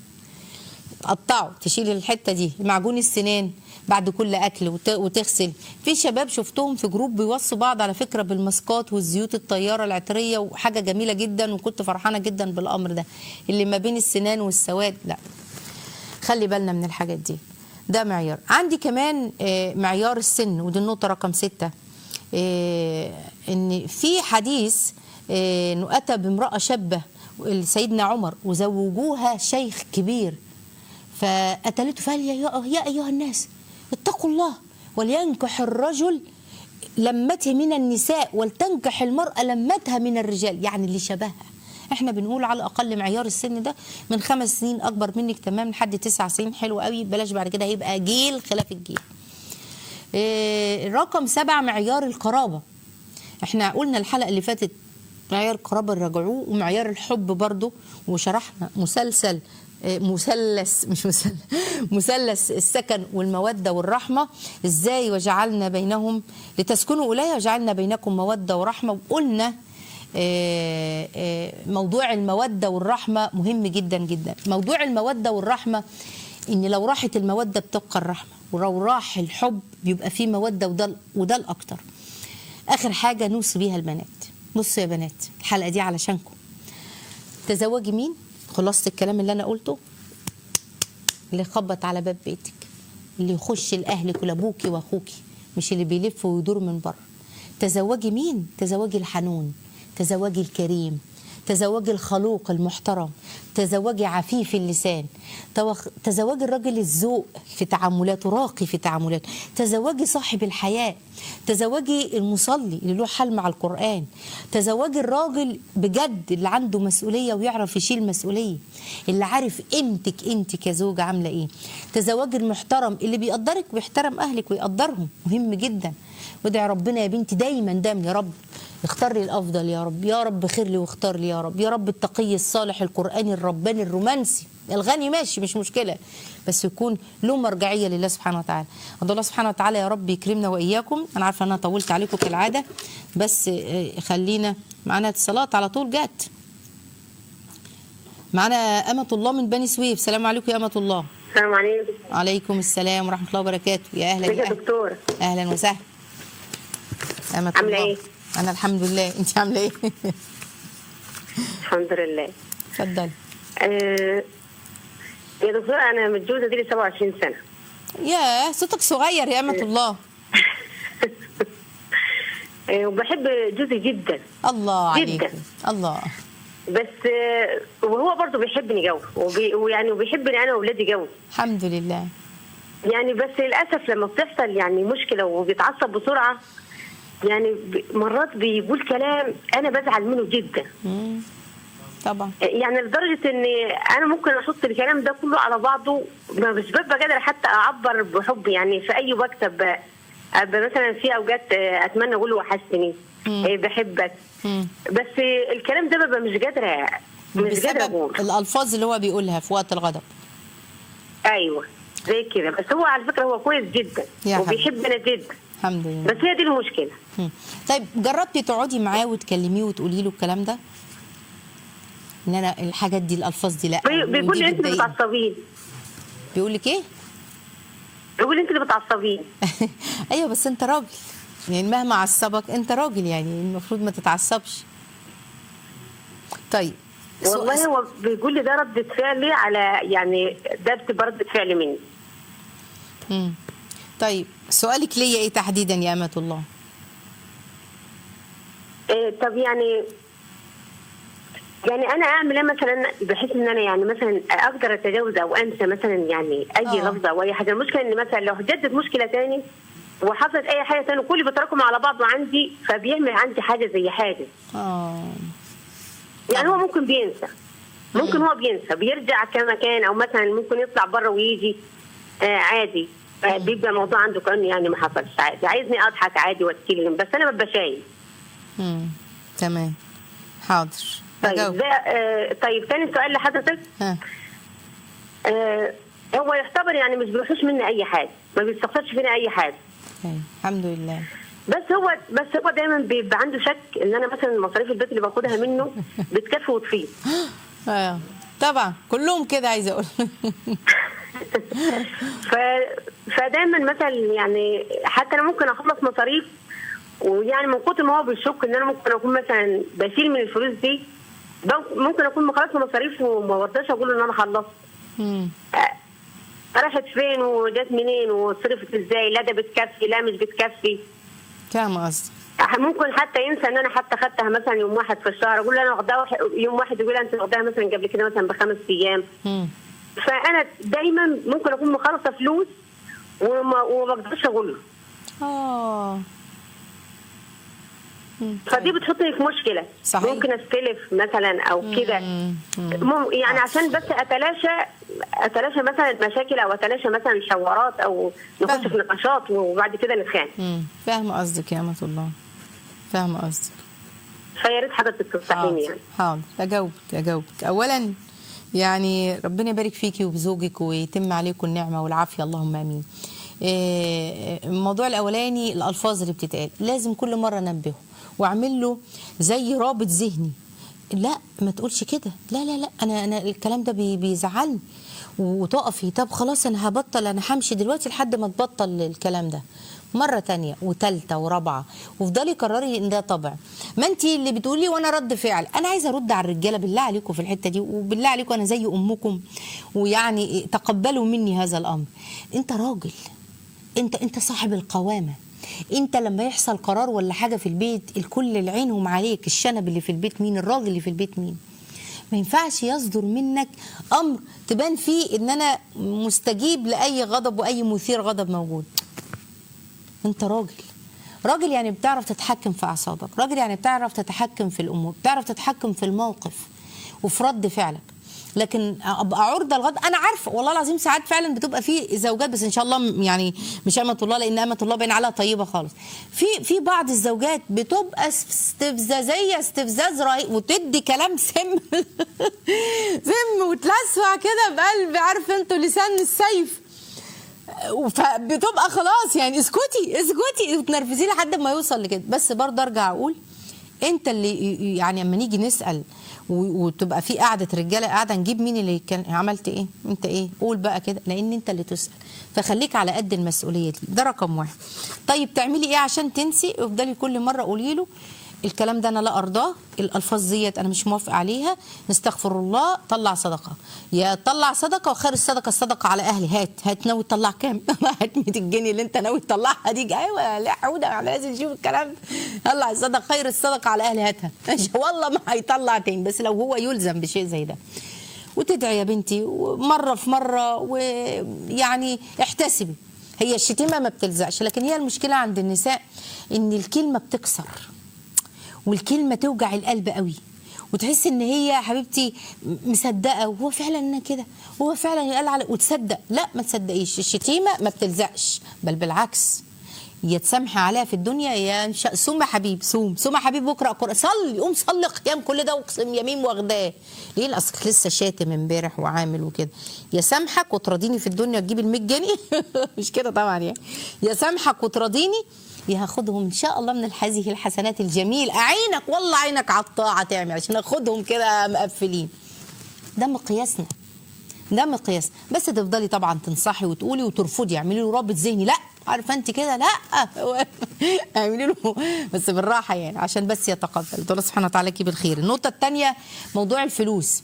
تقطعه تشيل الحته دي معجون السنان بعد كل اكل وت- وتغسل في شباب شفتهم في جروب بيوصوا بعض على فكره بالماسكات والزيوت الطياره العطريه وحاجه جميله جدا وكنت فرحانه جدا بالامر ده اللي ما بين السنان والسواد لا خلي بالنا من الحاجات دي ده معيار عندي كمان آه، معيار السن ودي النقطة رقم ستة آه، ان في حديث آه، انه اتى بامرأة شابة سيدنا عمر وزوجوها شيخ كبير فقتلته فقال يا, يا ايها الناس اتقوا الله ولينكح الرجل لمته من النساء ولتنكح المرأة لمتها من الرجال يعني اللي شبهها احنا بنقول على الاقل معيار السن ده من خمس سنين اكبر منك تمام لحد تسع سنين حلو قوي بلاش بعد كده هيبقى جيل خلاف الجيل إيه، رقم سبعة معيار القرابة احنا قلنا الحلقة اللي فاتت معيار القرابة رجعوه ومعيار الحب برضو وشرحنا مسلسل إيه، مثلث مش مثلث مثلث السكن والمودة والرحمة ازاي وجعلنا بينهم لتسكنوا إليها وجعلنا بينكم مودة ورحمة وقلنا آه، آه، موضوع المودة والرحمة مهم جدا جدا موضوع المودة والرحمة ان لو راحت المودة بتبقى الرحمة ولو راح الحب بيبقى فيه مودة وده وده الأكتر آخر حاجة نوصي بيها البنات بصوا يا بنات الحلقة دي علشانكم تزوجي مين خلاصة الكلام اللي أنا قلته اللي يخبط على باب بيتك اللي يخش لأهلك ولأبوكي وأخوكي مش اللي بيلف ويدور من بره تزوجي مين تزوجي الحنون تزوجي الكريم تزوجي الخلوق المحترم تزوجي عفيف اللسان توخ- تزوجي الراجل الذوق في تعاملاته راقي في تعاملاته تزوجي صاحب الحياة تزوجي المصلي اللي له حل مع القرآن تزوجي الراجل بجد اللي عنده مسؤولية ويعرف يشيل مسؤولية اللي عارف قيمتك انت كزوجة عاملة ايه تزوجي المحترم اللي بيقدرك ويحترم اهلك ويقدرهم مهم جدا وادعي ربنا يا بنتي دايما دايما يا رب اختار لي الافضل يا رب يا رب خير لي واختار لي يا رب يا رب التقي الصالح القراني الرباني الرومانسي الغني ماشي مش مشكله بس يكون له مرجعيه لله سبحانه وتعالى ادعو الله سبحانه وتعالى يا رب يكرمنا واياكم انا عارفه ان انا طولت عليكم كالعاده بس آه، خلينا معانا اتصالات على طول جت معانا امه الله من بني سويف السلام عليكم يا امه الله السلام عليكم عليكم السلام ورحمه الله وبركاته يا اهلا ازيك يا يا أهلا. دكتورة اهلا وسهلا أمة عاملة الله. إيه؟ انا الحمد لله انت عامله ايه الحمد لله اتفضلي آه يا دكتورة أنا متجوزة دي لي 27 سنة يا صوتك صغير يا امه الله آه وبحب جوزي جدا الله عليك جداً. الله بس آه وهو برضه بيحبني جو وبي ويعني وبيحبني أنا وأولادي جو الحمد لله يعني بس للأسف لما بتحصل يعني مشكلة وبيتعصب بسرعة يعني ب- مرات بيقول كلام أنا بزعل منه جدا مم. طبعا يعني لدرجه ان انا ممكن احط الكلام ده كله على بعضه ما مش ببقى قادره حتى اعبر بحب يعني في اي وقت ابقى أبقى مثلا في اوقات اتمنى اقول له وحشتني مم. إيه بحبك مم. بس الكلام ده ببقى مش قادره مش قادره بسبب اقول الالفاظ اللي هو بيقولها في وقت الغضب ايوه زي كده بس هو على فكره هو كويس جدا يا وبيحبنا جدا الحمد لله بس هي دي المشكله مم. طيب جربتي تقعدي معاه وتكلميه وتقولي له الكلام ده ان انا الحاجات دي الالفاظ دي لا بي- بيقول ودي لي انت اللي بتضايقني. بتعصبين بيقول لك ايه بيقول لي انت اللي بتعصبين ايوه بس انت راجل يعني مهما عصبك انت راجل يعني المفروض ما تتعصبش طيب والله سؤال- هو بيقول لي ده ردة فعلي على يعني ده بتبقى ردة فعل مني مم. طيب سؤالك ليا ايه تحديدا يا امه الله إيه طب يعني يعني انا اعمل ايه مثلا بحيث ان انا يعني مثلا اقدر اتجاوز او انسى مثلا يعني اي آه. لفظه او اي حاجه المشكله ان مثلا لو جدت مشكله تاني وحصلت اي حاجه تاني كل بيتراكم على بعضه عندي فبيعمل عندي حاجه زي حاجه اه يعني هو ممكن بينسى ممكن هو بينسى بيرجع كما كان او مثلا ممكن يطلع بره ويجي آه عادي آه بيبقى الموضوع عنده كانه يعني ما حصلش عادي عايزني اضحك عادي واتكلم بس انا ببقى شايف مم. تمام حاضر طيب هجاوب. ده آه طيب تاني سؤال لحضرتك ها آه هو يعتبر يعني مش بيوحش مني اي حاجه ما بيستخسرش فينا اي حاجه طيب. الحمد لله بس هو بس هو دايما بيبقى عنده شك ان انا مثلا مصاريف البيت اللي باخدها منه بتكفي وتفيض اه طبعا كلهم كده عايزه اقول ف... فدايما مثلا يعني حتى انا ممكن اخلص مصاريف ويعني من كتر ما هو بيشك ان انا ممكن اكون مثلا بشيل من الفلوس دي بم- ممكن اكون مخلصه مصاريف وما برضاش اقول ان انا خلصت مم. آه، راحت فين وجت منين وصرفت ازاي لا ده بتكفي لا مش بتكفي فاهمه قصدي ممكن حتى ينسى ان انا حتى خدتها مثلا يوم واحد في الشهر اقول له انا واخداها واحد- يوم واحد يقول انت واخداها مثلا قبل كده مثلا بخمس ايام مم. فانا دايما ممكن اكون مخلصه فلوس وما وما بقدرش اقول له اه مم. فدي بتحطني في مشكله صحيح. ممكن استلف مثلا او كده مم. مم. مم- يعني عشان بس اتلاشى اتلاشى مثلا المشاكل او اتلاشى مثلا الحوارات او نخش فاهمة. في نقاشات وبعد كده نتخانق مم. فاهمه قصدك يا امه الله فاهمه قصدك فيا ريت حضرتك تنصحيني يعني حاضر اجاوبك اجاوبك اولا يعني ربنا يبارك فيكي وبزوجك ويتم عليكم النعمه والعافيه اللهم امين إيه، الموضوع الاولاني الالفاظ اللي بتتقال لازم كل مره انبهه واعمل له زي رابط ذهني لا ما تقولش كده لا لا لا انا انا الكلام ده بي- بيزعلني وتقفي طب خلاص انا هبطل انا همشي دلوقتي لحد ما تبطل الكلام ده مرة تانية وتالتة ورابعة وافضلي قرري ان ده طبع ما انت اللي بتقولي وانا رد فعل انا عايزة ارد على الرجالة بالله عليكم في الحتة دي وبالله عليكم انا زي امكم ويعني تقبلوا مني هذا الامر انت راجل انت انت صاحب القوامة انت لما يحصل قرار ولا حاجة في البيت الكل العينهم عليك الشنب اللي في البيت مين الراجل اللي في البيت مين ما ينفعش يصدر منك امر تبان فيه ان انا مستجيب لاي غضب واي مثير غضب موجود انت راجل راجل يعني بتعرف تتحكم في اعصابك راجل يعني بتعرف تتحكم في الامور بتعرف تتحكم في الموقف وفي رد فعلك لكن ابقى عرضه لغضب انا عارفه والله العظيم ساعات فعلا بتبقى في زوجات بس ان شاء الله م- يعني مش امه الله لان امه الله باين عليها طيبه خالص في في بعض الزوجات بتبقى استفزازيه استفزاز رهيب وتدي كلام سم سم وتلسع كده بقلب عارف انتوا لسان السيف فبتبقى خلاص يعني اسكتي اسكتي وتنرفزيه لحد ما يوصل لكده بس برضه ارجع اقول انت اللي ي- يعني اما نيجي نسال و- وتبقى في قعده رجاله قاعده نجيب مين اللي كان عملت ايه انت ايه قول بقى كده لان انت اللي تسال فخليك على قد المسؤوليه دي ده رقم واحد طيب تعملي ايه عشان تنسي افضلي كل مره قولي له الكلام ده انا لا ارضاه الالفاظ ديت انا مش موافق عليها نستغفر الله طلع صدقه يا طلع صدقه وخير الصدقه الصدقه على اهلي هات هات ناوي تطلع كام هات 100 جنيه اللي انت ناوي تطلعها دي ايوه لا حوده احنا لازم نشوف الكلام ده. طلع الصدقه خير الصدقه على اهلي هاتها والله ما هيطلع تاني بس لو هو يلزم بشيء زي ده وتدعي يا بنتي مره في مره ويعني احتسبي هي الشتيمه ما بتلزقش لكن هي المشكله عند النساء ان الكلمه بتكسر والكلمه توجع القلب قوي وتحس ان هي يا حبيبتي مصدقه وهو فعلا انا كده هو فعلا يقال على وتصدق لا ما تصدقيش الشتيمه ما بتلزقش بل بالعكس يا تسامحي عليها في الدنيا يا إن شاء- صوم يا حبيب صوم صوم يا حبيب بكره قرآن صلي قوم صلي قيام كل ده واقسم يمين واخداه ليه الاصل لسه شاتم امبارح وعامل وكده يا سامحك وتراضيني في الدنيا تجيب ال 100 جنيه مش كده طبعا يعني يا سامحك وتراضيني يا هاخدهم ان شاء الله من هذه الحسنات الجميل اعينك والله عينك على الطاعه تعمل عشان اخدهم كده مقفلين ده مقياسنا ده مقياس بس تفضلي طبعا تنصحي وتقولي وترفضي اعملي له رابط ذهني لا عارفه انت كده لا اعملي له بس بالراحه يعني عشان بس يتقبل الله سبحانه وتعالى يجيب الخير النقطه الثانيه موضوع الفلوس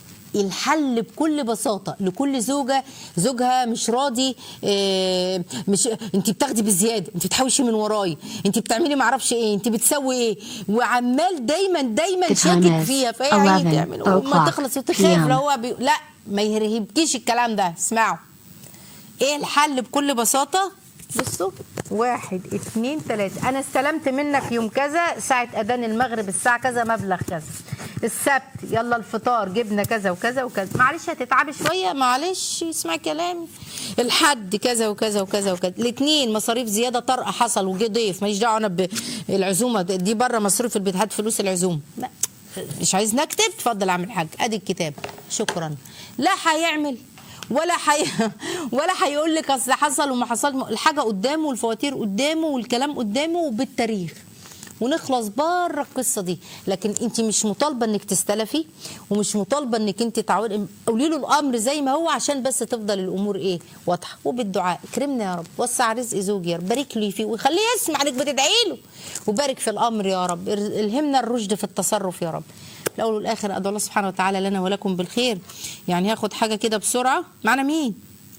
الحل بكل بساطه لكل زوجه زوجها مش راضي آه، مش انت بتاخدي بزياده انت بتحوشي من وراي انت بتعملي معرفش ايه انت بتسوي ايه وعمال دايما دايما The time شاكك is فيها فهي عيني 11 تعمل وما o'clock تخلص وتخاف PM. لو هو بي... لا ما يرهبكيش الكلام ده اسمعوا ايه الحل بكل بساطة بصوا واحد اتنين تلاتة انا استلمت منك يوم كذا ساعة اذان المغرب الساعة كذا مبلغ كذا السبت يلا الفطار جبنا كذا وكذا وكذا معلش هتتعبي شوية معلش اسمعي كلامي الحد كذا وكذا وكذا وكذا الاثنين مصاريف زيادة طارئة حصل وجه ضيف ماليش دعوة انا بالعزومة دي بره مصروف البيت هات فلوس العزومة لا مش عايز نكتب اتفضل اعمل حاجة ادي الكتاب شكرا لا هيعمل ولا حي... ولا هيقول لك اصل حصل وما حصل الحاجه قدامه والفواتير قدامه والكلام قدامه وبالتاريخ ونخلص بره القصه دي لكن انت مش مطالبه انك تستلفي ومش مطالبه انك انت تعودي قولي له الامر زي ما هو عشان بس تفضل الامور ايه واضحه وبالدعاء اكرمنا يا رب وسع رزق زوجي يا رب بارك لي فيه وخليه يسمع انك بتدعي له وبارك في الامر يا رب الهمنا الرشد في التصرف يا رب الاول والاخر ادعو الله سبحانه وتعالى لنا ولكم بالخير يعني هاخد حاجه كده بسرعه معنا مين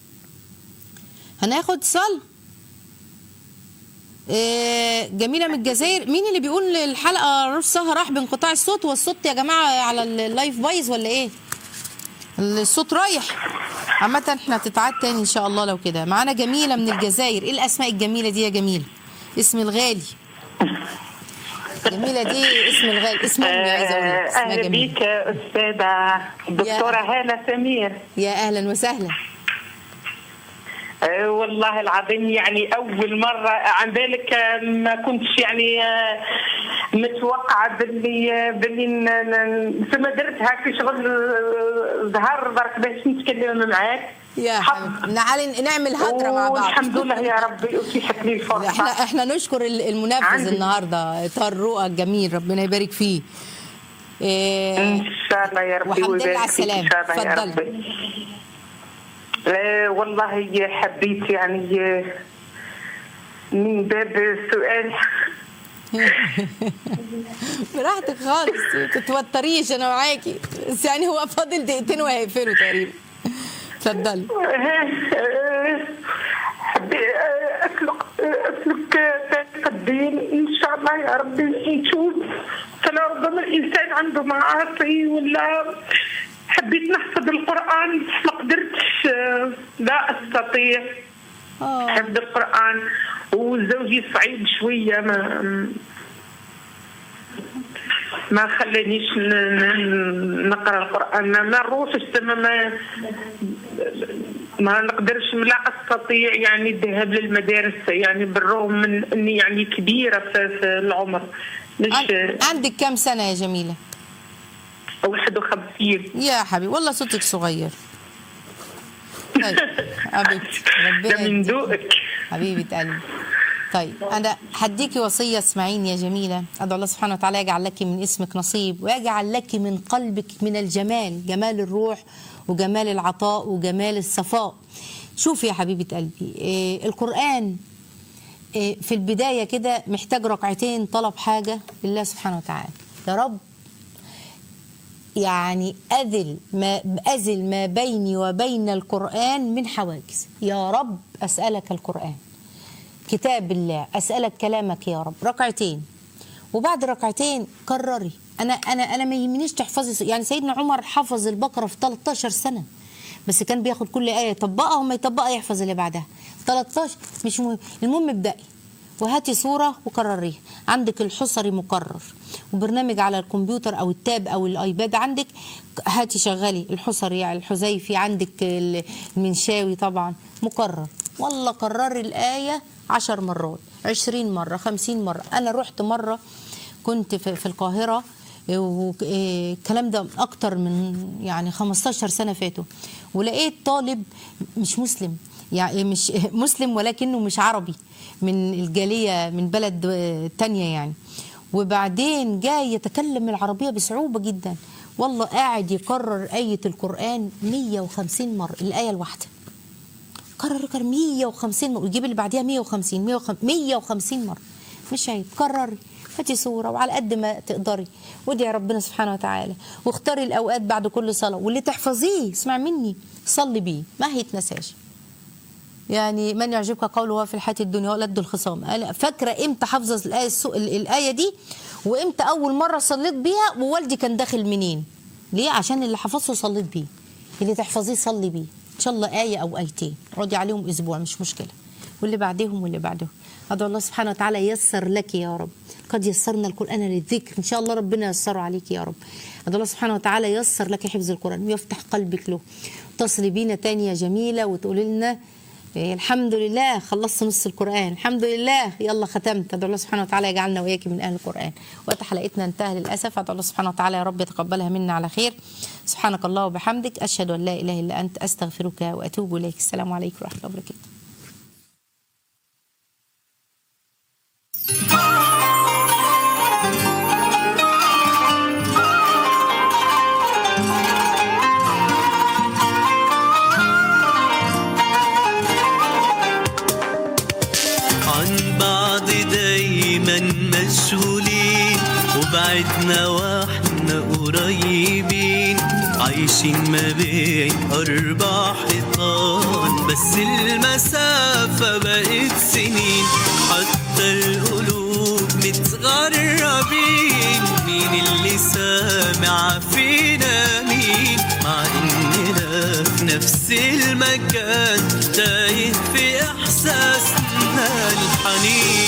هناخد صل إيه جميله من الجزائر مين اللي بيقول الحلقه نصها راح بانقطاع الصوت والصوت يا جماعه على اللايف بايظ ولا ايه الصوت رايح عامة احنا هتتعاد تاني ان شاء الله لو كده معانا جميله من الجزائر ايه الاسماء الجميله دي يا جميله اسم الغالي جميلة دي اسم الغالي اسم امي عايزه اقول لك اسمها اهلا جميل بيك استاذه الدكتوره هاله سمير يا اهلا وسهلا أه والله العظيم يعني اول مره عن ذلك آه، ما كنتش يعني آه، متوقعه باللي آه، باللي ن- ن- ثم درت هكا شغل آه، ظهر برك باش نتكلم معاك يا حبيبي تعالي نعمل هدره مع بعض والحمد لله يا ربي اتيحت لي الفرصه احنا احنا نشكر ال- المنفذ عندي. النهارده طار رؤى الجميل ربنا يبارك فيه إيه ان شاء الله يا ربي والحمد لله على ويبارك فيك السلامة. ان شاء الله يا اتفضلي. ربي آه، والله حبيت يعني آه، من باب السؤال براحتك خالص ما تتوتريش انا معاكي بس يعني هو فاضل دقيقتين وهيقفلوا تقريبا اتفضلي حبي اسلك اسلك طريق الدين ان شاء الله يا ربي نشوف فلا ربما الانسان عنده معاصي ولا حبيت نحفظ القران بس ما قدرتش آه، لا استطيع اه حفظ القران وزوجي صعيب شويه ما ما خلانيش ن- ن- نقرا القران ما نروحش تما ما ما نقدرش لا استطيع يعني الذهاب للمدارس يعني بالرغم من اني يعني كبيره في, في العمر مش عن- عندك كام سنه يا جميله 51 يا حبيبي والله صوتك صغير طيب حبيبتي ده ربنا من يديك. ذوقك حبيبه قلبي طيب انا هديكي وصيه اسمعيني يا جميله ادعو الله سبحانه وتعالى يجعل لك من اسمك نصيب ويجعل لك من قلبك من الجمال جمال الروح وجمال العطاء وجمال الصفاء شوفي يا حبيبه قلبي إيه القران إيه في البدايه كده محتاج ركعتين طلب حاجه لله سبحانه وتعالى يا رب يعني أذل ما أزل ما بيني وبين القرآن من حواجز يا رب أسألك القرآن كتاب الله أسألك كلامك يا رب ركعتين وبعد ركعتين كرري أنا أنا أنا ما يهمنيش تحفظي يعني سيدنا عمر حفظ البقرة في 13 سنة بس كان بياخد كل آية يطبقها وما يطبقها يحفظ اللي بعدها 13 مش مهم المهم ابدأي وهاتي صورة وكرريها عندك الحصري مكرر وبرنامج على الكمبيوتر أو التاب أو الآيباد عندك هاتي شغلي الحصري يعني الحذيفي عندك المنشاوي طبعا مكرر والله كرري الآية عشر مرات عشرين مرة خمسين مرة أنا رحت مرة كنت في في القاهرة والكلام ده أكتر من يعني 15 سنة فاتوا ولقيت طالب مش مسلم يعني مش مسلم ولكنه مش عربي من الجالية من بلد تانية يعني وبعدين جاي يتكلم العربية بصعوبة جدا والله قاعد يكرر آية القرآن 150 مرة الآية الواحدة كرر كرر 150 مرة ويجيب اللي بعديها 150 150 مرة مش عيب كرري هاتي صورة وعلى قد ما تقدري وادعي ربنا سبحانه وتعالى واختاري الأوقات بعد كل صلاة واللي تحفظيه اسمع مني صلي بيه ما هيتنساش يعني من يعجبك قوله في الحياة الدنيا ولد الخصام أنا فاكرة امتى حافظة الآية, السو... الآية دي وامتى أول مرة صليت بيها ووالدي كان داخل منين ليه عشان اللي حفظته صليت بيه اللي تحفظيه صلي بيه إن شاء الله آية أو آيتين اقعدي عليهم أسبوع مش مشكلة واللي بعدهم واللي بعدهم أدعو الله سبحانه وتعالى يسر لك يا رب قد يسرنا القرآن للذكر إن شاء الله ربنا يسره عليك يا رب أدعو الله سبحانه وتعالى يسر لك حفظ القرآن ويفتح قلبك له اتصلي بينا تاني يا جميلة وتقولي لنا إيه الحمد لله خلصت نص القرآن الحمد لله يلا ختمت أدعو الله سبحانه وتعالى يجعلنا وإياك من أهل القرآن وقت حلقتنا انتهى للأسف أدعو الله سبحانه وتعالى يا رب يتقبلها منا على خير سبحانك الله وبحمدك أشهد أن لا إله إلا أنت أستغفرك وأتوب إليك السلام عليكم ورحمة الله وبركاته عن بعض دايما مشغولين وبعدنا واحنا قريبين عايشين ما بين أربع حيطان بس المسافة بقت سنين حتى القلوب متغربين مين اللي سامع فينا مين مع إننا في نفس المكان تايه في إحساسنا الحنين